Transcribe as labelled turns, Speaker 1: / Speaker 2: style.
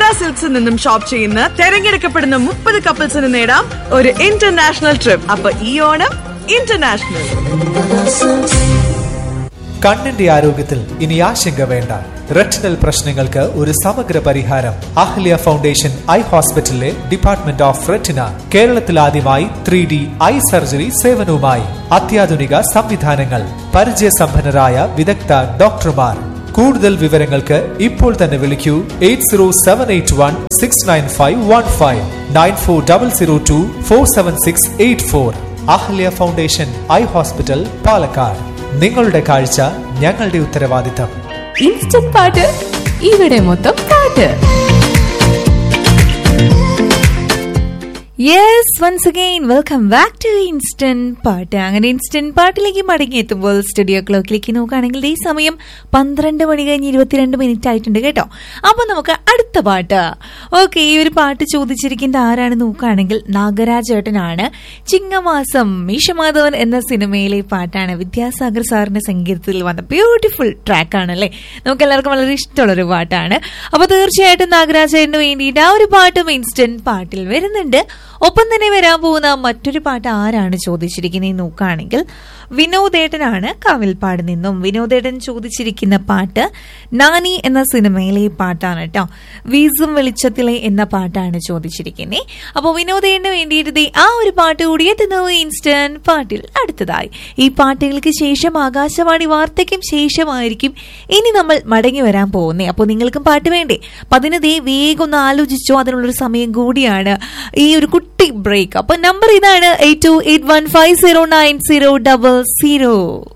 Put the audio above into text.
Speaker 1: സുബേര സിൽക്സിൽ നിന്നും ഷോപ്പ് ചെയ്യുന്ന തെരഞ്ഞെടുക്കപ്പെടുന്ന മുപ്പത് കപ്പിൾസിന് നേടാം ഒരു ഇന്റർനാഷണൽ ട്രിപ്പ് അപ്പൊ ഈ ഓണം ഇന്റർനാഷണൽ
Speaker 2: കണ്ണിന്റെ ആരോഗ്യത്തിൽ ഇനി ആശങ്ക വേണ്ട റെറ്റിനൽ പ്രശ്നങ്ങൾക്ക് ഒരു സമഗ്ര പരിഹാരം അഹ്ല്യ ഫൗണ്ടേഷൻ ഐ ഹോസ്പിറ്റലിലെ ഡിപ്പാർട്ട്മെന്റ് ഓഫ് റെറ്റിന കേരളത്തിൽ ആദ്യമായി ത്രീ ഡി ഐ സർജറി സേവനവുമായി അത്യാധുനിക സംവിധാനങ്ങൾ പരിചയസമ്പന്നരായ വിദഗ്ധ ഡോക്ടർമാർ കൂടുതൽ വിവരങ്ങൾക്ക് ഇപ്പോൾ തന്നെ വിളിക്കൂ eight zero seven eight one six nine five one five nine four double zero two four seven six eight four Ahalya foundation eye hospital Palakkad നിങ്ങളുടെ കാഴ്ച ഞങ്ങളുടെ ഉത്തരവാദിത്തം
Speaker 3: ഇൻസ്റ്റന്റ് പാട്ട് ഇവിടെ മൊത്തം പാട്ട് yes once again welcome back to instant പാട്ട് അങ്ങനെ ഇൻസ്റ്റന്റ് പാട്ടിലേക്ക് മടങ്ങി എത്തുമ്പോൾ സ്റ്റുഡിയോ ക്ലോക്കിലേക്ക് നോക്കുകയാണെങ്കിൽ ഈ സമയം പന്ത്രണ്ട് മണി കഴിഞ്ഞ് ഇരുപത്തിരണ്ട് മിനിറ്റ് ആയിട്ടുണ്ട് കേട്ടോ അപ്പൊ നമുക്ക് അടുത്ത പാട്ട് ഓക്കെ ഈ ഒരു പാട്ട് ചോദിച്ചിരിക്കുന്നത് ആരാണ് നോക്കുകയാണെങ്കിൽ നാഗരാജേട്ടനാണ് ചിങ്ങമാസം മീശമാധവൻ എന്ന സിനിമയിലെ പാട്ടാണ് വിദ്യാസാഗർ സാറിന്റെ സംഗീതത്തിൽ വന്ന ബ്യൂട്ടിഫുൾ ട്രാക്കാണ് അല്ലേ നമുക്ക് എല്ലാവർക്കും വളരെ ഇഷ്ടമുള്ള ഒരു പാട്ടാണ് അപ്പൊ തീർച്ചയായിട്ടും നാഗരാജേട്ടന് വേണ്ടിയിട്ട് ആ ഒരു പാട്ടും ഇൻസ്റ്റന്റ് പാട്ടിൽ വരുന്നുണ്ട് ഒപ്പം തന്നെ വരാൻ പോകുന്ന മറ്റൊരു പാട്ട് ആരാണ് ചോദിച്ചിരിക്കുന്നത് നോക്കുകയാണെങ്കിൽ വിനോദേട്ടനാണ് കാവിൽപ്പാട് നിന്നും വിനോദേട്ടൻ ചോദിച്ചിരിക്കുന്ന പാട്ട് നാനി എന്ന സിനിമയിലെ പാട്ടാണ് കേട്ടോ വീസും വെളിച്ചത്തിലെ എന്ന പാട്ടാണ് ചോദിച്ചിരിക്കുന്നത് അപ്പോൾ വിനോദേട്ടന് വേണ്ടിയിട്ട് ദേ ആ ഒരു പാട്ട് കൂടി എത്തുന്നത് ഇൻസ്റ്റന്റ് പാട്ടിൽ അടുത്തതായി ഈ പാട്ടുകൾക്ക് ശേഷം ആകാശവാണി വാർത്തയ്ക്കും ശേഷമായിരിക്കും ഇനി നമ്മൾ മടങ്ങി വരാൻ പോകുന്നേ അപ്പോൾ നിങ്ങൾക്കും പാട്ട് വേണ്ടേ അപ്പൊ അതിന് ദേ വേഗം ഒന്ന് ആലോചിച്ചോ അതിനുള്ളൊരു സമയം കൂടിയാണ് ഈ ഒരു കുട്ടി ബ്രേക്ക് അപ്പൊ നമ്പർ ഇതാണ് eight two eight one five zero nine zero double zero